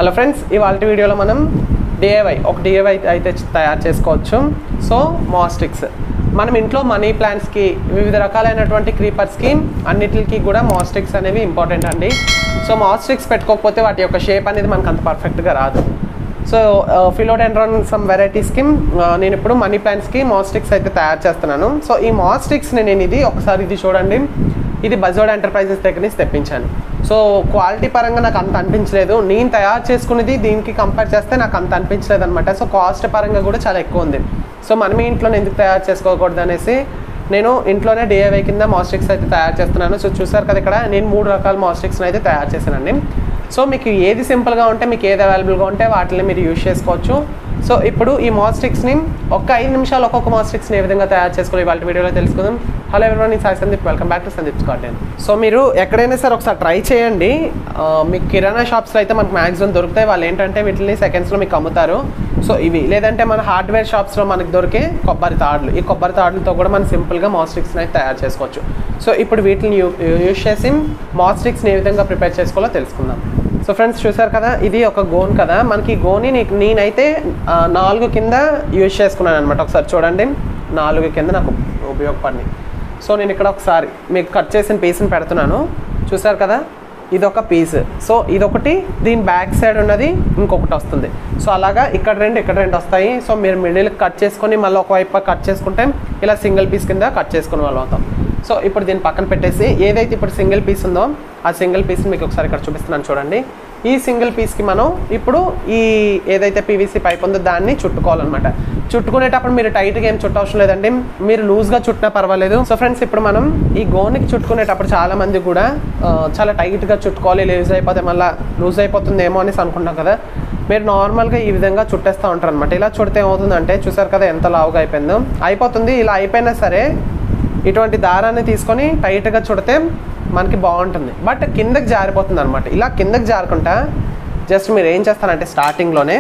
hello friends ఇవాళ వీడియోలో మనం డిఏవై ఒక డిఏవై అయితే తయారు చేసుకోవచ్చు సో మాస్టిక్స్ మనం ఇంట్లో మనీ ప్లాంట్స్కి వివిధ రకాలైనటువంటి క్రీపర్స్కి అన్నిటికి కూడా మాస్టిక్స్ అనేవి ఇంపార్టెంట్ అండి సో మాస్టిక్స్ పెట్టుకోకపోతే వాటి యొక్క షేప్ అనేది మనకు అంత పర్ఫెక్ట్గా రాదు సో ఫిలోడెండ్రాన్ సమ్ వెరైటీస్కి నేను ఇప్పుడు మనీ ప్లాంట్స్కి మాస్టిక్స్ అయితే తయారు చేస్తున్నాను సో ఈ మాస్టిక్స్ని నేను ఇది ఒకసారి ఇది చూడండి ఇది బజోడ్ ఎంటర్ప్రైజెస్ దగ్గర నుంచి తెప్పించాను సో క్వాలిటీ పరంగా నాకు అంత అనిపించలేదు నేను తయారు చేసుకునేది దీనికి కంపేర్ చేస్తే నాకు అంత అనిపించలేదు అనమాట సో కాస్ట్ పరంగా కూడా చాలా ఎక్కువ ఉంది సో మనమే ఇంట్లోనే ఎందుకు తయారు చేసుకోకూడదు అనేసి నేను ఇంట్లోనే డిఐవై కింద మాస్టిక్స్ అయితే తయారు చేస్తున్నాను సో చూసారు కదా ఇక్కడ నేను మూడు రకాల మాస్టిక్స్ని అయితే తయారు చేశానండి సో మీకు ఏది సింపుల్గా ఉంటే మీకు ఏది అవైలబుల్గా ఉంటే వాటిని మీరు యూజ్ చేసుకోవచ్చు సో ఇప్పుడు ఈ మాస్టిక్స్ని ఒక్క ఐదు నిమిషాలు ఒక్కొక్క మాస్టిక్స్ని ఏ విధంగా తయారు చేసుకోవాలి వాళ్ళ వీడియోలో తెలుసుకుందాం హలో ఎవరివన్ ఈ Sai Sandeep welcome back to Sandeep స్కాటెన్ సో మీరు ఎక్కడైనా సరే ఒకసారి ట్రై చేయండి ఆ, మీకు కిరాణా షాప్స్లో అయితే మనకు మ్యాక్సిమం దొరుకుతాయి వాళ్ళు ఏంటంటే వీటిని సెకండ్స్లో మీకు అమ్ముతారు సో ఇవి లేదంటే మన హార్డ్వేర్ షాప్స్లో మనకు దొరికే కొబ్బరి తాడులు ఈ కొబ్బరి తాడులతో కూడా మనం సింపుల్గా మాస్టిక్స్ని అయితే తయారు చేసుకోవచ్చు సో ఇప్పుడు వీటిని యూ యూజ్ చేసి మాస్టిక్స్ని ఏ విధంగా ప్రిపేర్ చేసుకోవాలో తెలుసుకుందాం సో ఫ్రెండ్స్ చూసారు కదా ఇది ఒక గోన్ కదా మనకి ఈ గోని నీకు నేనైతే ఆ, నాలుగు కింద యూజ్ చేసుకున్నాను అనమాట ఒకసారి చూడండి నాలుగు కింద నాకు ఉపయోగపడింది సో నేను ఇక్కడ ఒకసారి మీకు కట్ చేసిన పీస్ని పెడుతున్నాను చూసారు కదా ఇది ఒక పీస్ సో ఇదొకటి దీని బ్యాక్ సైడ్ ఉన్నది ఇంకొకటి వస్తుంది సో అలాగా ఇక్కడ రెండు ఇక్కడ రెండు వస్తాయి సో మీరు మిడిల్ కట్ చేసుకొని మళ్ళీ ఒకవైపు కట్ చేసుకుంటే ఇలా సింగిల్ పీస్ కింద కట్ చేసుకునే వాళ్ళు అవుతాం సో ఇప్పుడు దీన్ని పక్కన పెట్టేసి ఏదైతే ఇప్పుడు సింగిల్ పీస్ ఉందో ఆ సింగిల్ పీస్ని మీకు ఒకసారి ఇక్కడ చూపిస్తున్నాను చూడండి ఈ సింగిల్ పీస్కి మనం ఇప్పుడు ఈ ఏదైతే పీవీసీ పైప్ ఉందో దాన్ని చుట్టుకోవాలన్నమాట చుట్టుకునేటప్పుడు మీరు టైట్గా ఏం చుట్టవసరం లేదండి మీరు లూజ్గా చుట్టినా పర్వాలేదు సో ఫ్రెండ్స్ ఇప్పుడు మనం ఈ గోనికి చుట్టుకునేటప్పుడు చాలా మంది కూడా ఆ, చాలా టైట్గా చుట్టుకోవాలి లూజ్ అయిపోతే మళ్ళీ లూజ్ అయిపోతుందేమో అనేసి అనుకుంటాం కదా మీరు నార్మల్గా ఈ విధంగా చుట్టేస్తూ ఉంటారు అనమాట ఇలా చుడితే ఏమవుతుందంటే చూసారు కదా ఎంత లావుగా అయిపోయిందో అయిపోతుంది ఇలా అయిపోయినా సరే ఇటువంటి దారాన్ని తీసుకొని టైట్గా చుడితే మనకి బాగుంటుంది బట్ కిందకి జారిపోతుంది అనమాట ఇలా కిందకి జారకుండా జస్ట్ మీరు ఏం చేస్తారంటే స్టార్టింగ్లోనే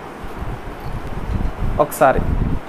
ఒకసారి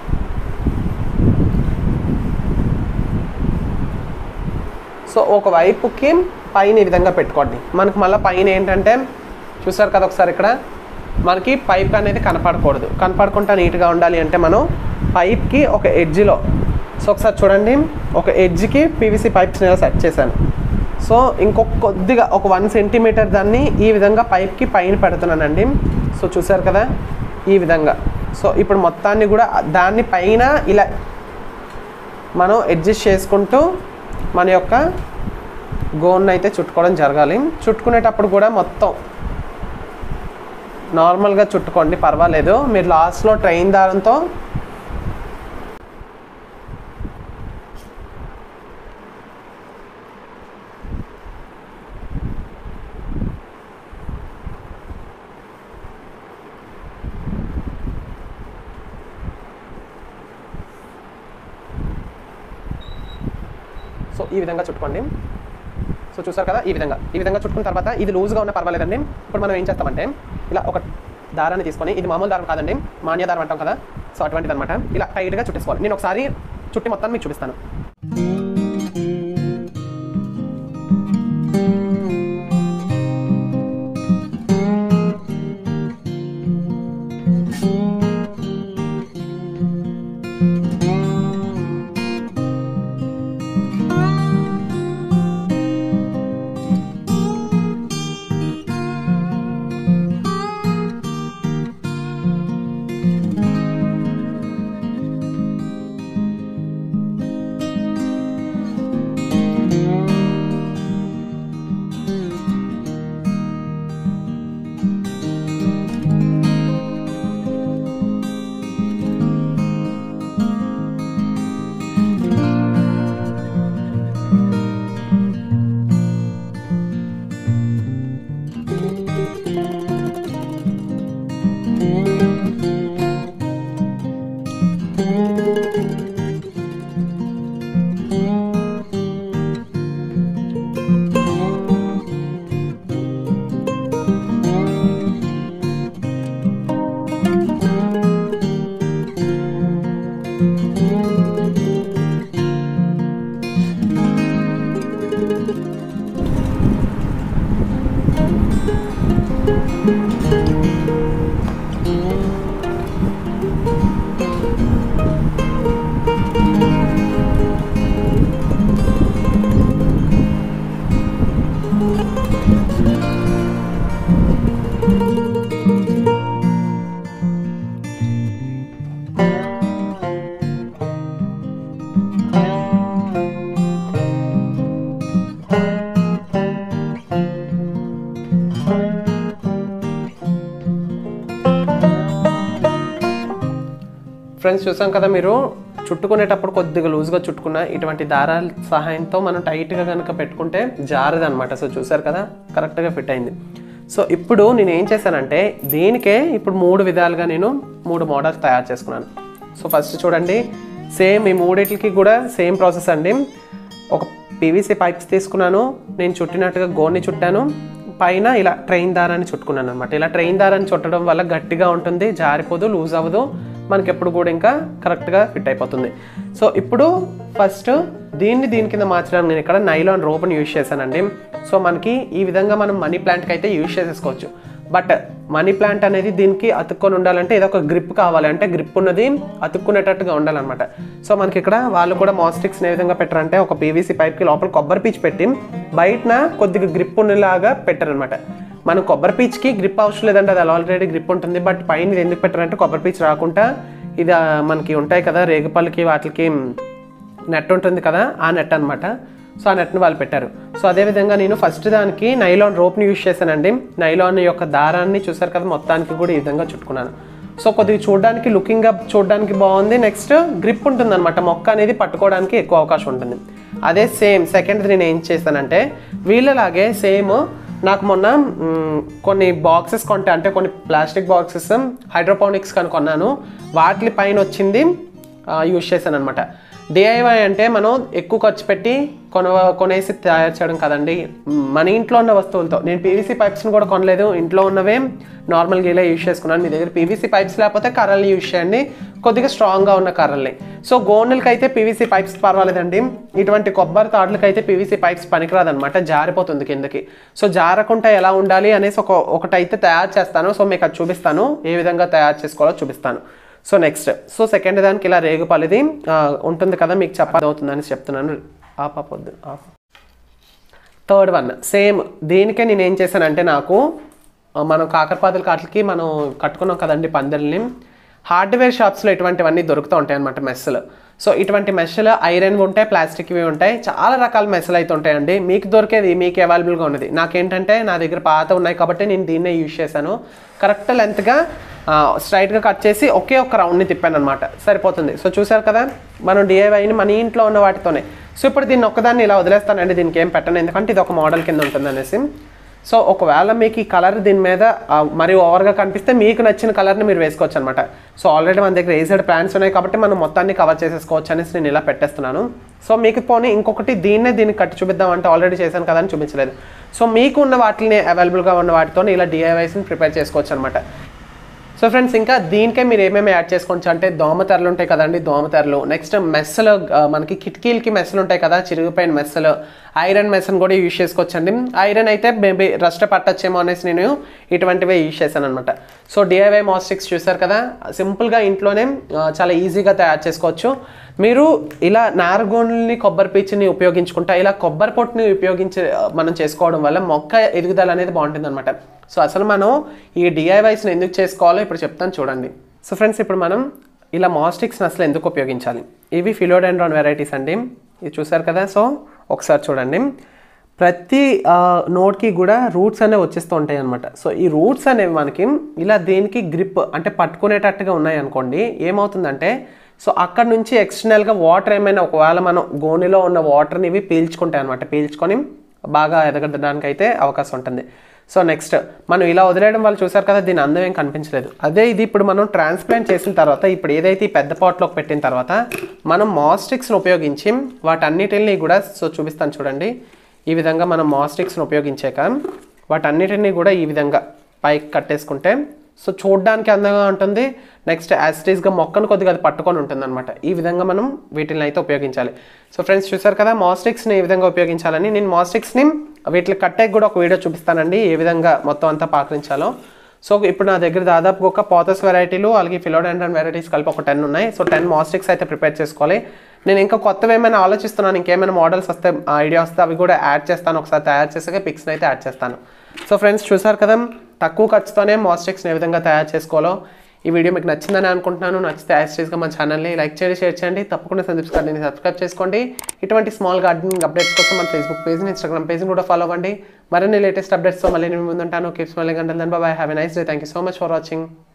సో ఒక వైపుకి పైన ఈ విధంగా పెట్టుకోండి మనకి మళ్ళీ పైన ఏంటంటే చూసారు కదా ఒకసారి ఇక్కడ మనకి పైప్ అనేది కనపడకూడదు కనపడకుండా నీట్గా ఉండాలి అంటే మనం పైప్కి ఒక ఎడ్జ్లో సో ఒకసారి చూడండి ఒక ఎడ్జ్కి పీవీసీ పైప్స్ నేను సెట్ చేశాను సో ఇంకొక కొద్దిగా ఒక వన్ సెంటీమీటర్ దాన్ని ఈ విధంగా పైప్కి పైన పెడుతున్నానండి సో చూసారు కదా ఈ విధంగా సో ఇప్పుడు మొత్తాన్ని కూడా దాన్ని పైన ఇలా మనం అడ్జస్ట్ చేసుకుంటూ మన యొక్క గోన్ అయితే చుట్టుకోవడం జరగాలి చుట్టుకునేటప్పుడు కూడా మొత్తం నార్మల్గా చుట్టుకోండి పర్వాలేదు మీరు లాస్ట్లో ట్రైన్ దారంతో సో ఈ విధంగా చుట్టుకోండి సో చూసారు కదా ఈ విధంగా ఈ విధంగా చుట్టుకున్న తర్వాత ఇది లూజ్గా ఉన్న పర్వాలేదండి ఇప్పుడు మనం ఏం చేస్తామంటే ఇలా ఒక దారాన్ని తీసుకొని ఇది మామూలు దారం కాదండి మాన్య దారం అంటాం కదా సో అటువంటిది అనమాట ఇలా టైట్గా చుట్టేసుకోవాలి నేను ఒకసారి చుట్టి మొత్తం మీకు చూపిస్తాను ఫ్రెండ్స్ చూసాం కదా మీరు చుట్టుకునేటప్పుడు కొద్దిగా లూజ్గా చుట్టుకున్న ఇటువంటి దారాల సహాయంతో మనం టైట్గా కనుక పెట్టుకుంటే జారదు అనమాట సో చూసారు కదా కరెక్ట్గా ఫిట్ అయింది సో ఇప్పుడు నేను ఏం చేశానంటే దీనికే ఇప్పుడు మూడు విధాలుగా నేను మూడు మోడల్స్ తయారు చేసుకున్నాను సో ఫస్ట్ చూడండి సేమ్ ఈ మూడిటికి కూడా సేమ్ ప్రాసెస్ అండి ఒక పీవీసీ పైప్స్ తీసుకున్నాను నేను చుట్టినట్టుగా గోన్ని చుట్టాను పైన ఇలా ట్రైన్ దారాన్ని చుట్టుకున్నాను అనమాట ఇలా ట్రైన్ దారాన్ని చుట్టడం వల్ల గట్టిగా ఉంటుంది జారిపోదు లూజ్ అవ్వదు మనకి ఎప్పుడు కూడా ఇంకా కరెక్ట్గా ఫిట్ అయిపోతుంది సో ఇప్పుడు ఫస్ట్ దీన్ని దీని కింద మార్చడానికి నేను ఇక్కడ నైలాన్ రోప్ని యూజ్ చేశానండి సో మనకి ఈ విధంగా మనం మనీ ప్లాంట్కి అయితే యూజ్ చేసేసుకోవచ్చు బట్ మనీ ప్లాంట్ అనేది దీనికి అతుక్కొని ఉండాలంటే ఏదో ఒక గ్రిప్ కావాలి అంటే గ్రిప్ ఉన్నది అతుక్కునేటట్టుగా ఉండాలన్నమాట సో మనకి ఇక్కడ వాళ్ళు కూడా మాస్టిక్స్ ఏ విధంగా పెట్టారంటే ఒక పీవీసీ పైప్కి లోపల కొబ్బరి పీచు పెట్టి బయటన కొద్దిగా గ్రిప్ ఉన్నలాగా పెట్టారనమాట మనం కొబ్బరి పీచ్కి గ్రిప్ అవసరం లేదంటే అది ఆల్రెడీ గ్రిప్ ఉంటుంది బట్ పైన ఇది ఎందుకు పెట్టారంటే కొబ్బరి పీచు రాకుండా ఇది ఆ, మనకి ఉంటాయి కదా రేగుపళ్ళకి వాటికి నెట్ ఉంటుంది కదా ఆ నెట్ అన్నమాట సో ఆ నెట్ని వాళ్ళు పెట్టారు సో అదేవిధంగా నేను ఫస్ట్ దానికి నైలాన్ రోప్ని యూజ్ చేశానండి నైలాన్ యొక్క దారాన్ని చూసారు కదా మొత్తానికి కూడా ఈ విధంగా చుట్టుకున్నాను సో కొద్దిగా చూడడానికి లుకింగ్గా చూడడానికి బాగుంది నెక్స్ట్ గ్రిప్ ఉంటుంది అనమాట మొక్క అనేది పట్టుకోవడానికి ఎక్కువ అవకాశం ఉంటుంది అదే సేమ్ సెకండ్ నేను ఏం చేశానంటే వీళ్ళలాగే సేమ్ నాకు మొన్న మ్, కొన్ని బాక్సెస్ కొంటే అంటే కొన్ని ప్లాస్టిక్ బాక్సెస్ హైడ్రోపోనిక్స్ కను కొన్నాను వాటి పైన వచ్చింది యూజ్ చేశాను అనమాట డిఐవై అంటే మనం ఎక్కువ ఖర్చు పెట్టి కొన కొనేసి తయారు చేయడం కదండి మన ఇంట్లో ఉన్న వస్తువులతో నేను పీవీసీ పైప్స్ని కూడా కొనలేదు ఇంట్లో ఉన్నవే నార్మల్గా ఇలా యూజ్ చేసుకున్నాను మీ దగ్గర పీవీసీ పైప్స్ లేకపోతే కర్రల్ని యూజ్ చేయండి కొద్దిగా స్ట్రాంగ్గా ఉన్న కర్రల్ని సో గోనెలకి అయితే పీవీసీ పైప్స్ పర్వాలేదండి ఇటువంటి కొబ్బరి తాడులకి అయితే పీవీసీ పైప్స్ పనికిరాదనమాట జారిపోతుంది కిందకి సో జారకుండా ఎలా ఉండాలి అనేసి ఒక ఒకటైతే తయారు చేస్తాను సో మీకు అది చూపిస్తాను ఏ విధంగా తయారు చేసుకోవాలో చూపిస్తాను సో నెక్స్ట్ సో సెకండ్ దానికి ఇలా రేగుపల్లిది ఆ, ఉంటుంది కదా మీకు చెప్పాలి అవుతుందని చెప్తున్నాను ఆపొద్దు ఆప థర్డ్ వన్ సేమ్ దీనికే నేను ఏం చేశానంటే నాకు ఆ, మనం కాకరపాదుల కాట్లకి మనం కట్టుకున్నాం కదండి పందిరిని హార్డ్వేర్ షాప్స్లో ఇటువంటివన్నీ దొరుకుతూ ఉంటాయి అనమాట మెస్సులు సో ఇటువంటి మెస్సులు ఐరన్ ఉంటాయి ప్లాస్టిక్వి ఉంటాయి చాలా రకాల మెస్సులు అయితే ఉంటాయండి మీకు దొరికేది మీకు అవైలబుల్గా ఉన్నది నాకేంటంటే నా దగ్గర పాత ఉన్నాయి కాబట్టి నేను దీన్నే యూజ్ చేశాను కరెక్ట్ లెంత్గా స్ట్రైట్గా కట్ చేసి ఒకే ఒక రౌండ్ని తిప్పాను అనమాట సరిపోతుంది సో చూసారు కదా మనం డిఐవైని మన ఇంట్లో ఉన్న వాటితోనే సో ఇప్పుడు దీన్ని ఒక్కదాన్ని ఇలా వదిలేస్తానండి దీనికి ఏం పెట్టను ఎందుకంటే ఇది ఒక మోడల్ కింద ఉంటుంది అనేసి సో ఒకవేళ మీకు ఈ కలర్ దీని మీద ఆ, మరి ఓవర్గా కనిపిస్తే మీకు నచ్చిన కలర్ని మీరు వేసుకోవచ్చు అనమాట సో ఆల్రెడీ మన దగ్గర ఏసైడ్ ప్లాంట్స్ ఉన్నాయి కాబట్టి మనం మొత్తాన్ని కవర్ చేసేసుకోవచ్చు అనేసి నేను ఇలా పెట్టేస్తున్నాను సో మీకు పోనీ ఇంకొకటి దీన్నే దీన్ని కట్టి చూపిద్దాం అంటే ఆల్రెడీ చేశాను కదా అని చూపించలేదు సో మీకు ఉన్న వాటిని అవైలబుల్గా ఉన్న వాటితో ఇలా డిఐవైస్ని ప్రిపేర్ చేసుకోవచ్చు అనమాట సో ఫ్రెండ్స్ ఇంకా దీనికే మీరు ఏమేమి యాడ్ చేసుకోవచ్చు అంటే దోమతెరలు ఉంటాయి కదండి దోమతెరలు నెక్స్ట్ మెస్సులు ఆ, మనకి కిటికీలకి మెస్సులు ఉంటాయి కదా చిరిగిపోయిన మెస్సులు ఐరన్ మెస్సును కూడా యూజ్ చేసుకోవచ్చండి ఐరన్ అయితే మేబీ రస్ట్ పట్టచ్చేమో అనేసి నేను ఇటువంటివే యూజ్ చేశాను అనమాట సో డిఐవై మాస్టిక్స్ చూసారు కదా సింపుల్గా ఇంట్లోనే ఆ, చాలా ఈజీగా తయారు చేసుకోవచ్చు మీరు ఇలా నారగోణుల్ని కొబ్బరి పీచుని ఉపయోగించుకుంటా ఇలా కొబ్బరి పొట్టుని ఉపయోగించి ఆ, మనం చేసుకోవడం వల్ల మొక్క ఎదుగుదల అనేది బాగుంటుంది అనమాట సో అసలు మనం ఈ డిఐవైస్ని ఎందుకు చేసుకోవాలో ఇప్పుడు చెప్తాను చూడండి సో ఫ్రెండ్స్ ఇప్పుడు మనం ఇలా మాస్టిక్స్ని అసలు ఎందుకు ఉపయోగించాలి ఇవి ఫిలోడెండ్రాన్ వెరైటీస్ అండి ఇది చూసారు కదా సో ఒకసారి చూడండి ప్రతి నోట్కి కూడా రూట్స్ అనేవి వచ్చేస్తూ ఉంటాయి అనమాట సో ఈ రూట్స్ అనేవి మనకి ఇలా దేనికి గ్రిప్ అంటే పట్టుకునేటట్టుగా ఉన్నాయి అనుకోండి ఏమవుతుందంటే సో అక్కడ నుంచి ఎక్స్టర్నల్గా వాటర్ ఏమైనా ఒకవేళ మనం గోనెలో ఉన్న వాటర్ని ఇవి పీల్చుకుంటాయి అనమాట పీల్చుకొని బాగా ఎదగడానికి అయితే అవకాశం ఉంటుంది సో నెక్స్ట్ మనం ఇలా వదిలేయడం వల్ల చూసారు కదా దీని అందం ఏం కనిపించలేదు అదే ఇది ఇప్పుడు మనం ట్రాన్స్ప్లాంట్ చేసిన తర్వాత ఇప్పుడు ఏదైతే ఈ పెద్ద పాట్లోకి పెట్టిన తర్వాత మనం మాస్టిక్స్ని ఉపయోగించి వాటన్నిటిని కూడా సో చూపిస్తాను చూడండి ఈ విధంగా మనం మాస్టిక్స్ని ఉపయోగించాక వాటన్నిటిని కూడా ఈ విధంగా పైకి కట్టేసుకుంటే సో చూడడానికి అందంగా ఉంటుంది నెక్స్ట్ యాసిటీస్గా మొక్కను కొద్దిగా అది పట్టుకొని ఉంటుంది అనమాట ఈ విధంగా మనం వీటిని అయితే ఉపయోగించాలి సో ఫ్రెండ్స్ చూసారు కదా మాస్టిక్స్ని ఏ విధంగా ఉపయోగించాలని నేను మాస్టిక్స్ని వీటికి కట్టేకి కూడా ఒక వీడియో చూపిస్తానండి ఏ విధంగా మొత్తం అంతా పాకరించాలో సో ఇప్పుడు నా దగ్గర దాదాపు ఒక పోతస్ వెరైటీలు అలాగే ఫిలోడెండ్రన్ వెరైటీస్ కలిపి ఒక టెన్ ఉన్నాయి సో టెన్ మాస్టిక్స్ అయితే ప్రిపేర్ చేసుకోవాలి నేను ఇంకా కొత్తవి ఏమైనా ఆలోచిస్తున్నాను ఇంకేమైనా మోడల్స్ వస్తే ఐడియా వస్తే అవి కూడా యాడ్ చేస్తాను ఒకసారి తయారు చేసాక పిక్స్ని అయితే యాడ్ చేస్తాను సో ఫ్రెండ్స్ చూసారు కదా తక్కువ ఖర్చుతోనే మాస్టిక్స్ని ఏ విధంగా తయారు చేసుకోవాలో ఈ వీడియో మీకు నచ్చిందని అనుకుంటున్నాను నచ్చితే యాస్టేజ్గా మా ఛానల్ని లైక్ చేయండి షేర్ చేయండి తప్పకుండా సందీప్ గార్డెన్ని సబ్స్క్రైబ్ చేసుకోండి ఇటువంటి స్మాల్ గార్డెనింగ్ అప్డేట్స్ కోసం మన ఫేస్బుక్ పేజ్ని ఇన్స్టాగ్రామ్ పేజ్ని కూడా ఫాలో అవ్వండి మరిన్ని లేటెస్ట్ అప్డేట్స్తో మళ్ళీ నేను ముందుంటాను కీప్ స్మైలింగ్ అంటే then bye have a nice day thank you so much for watching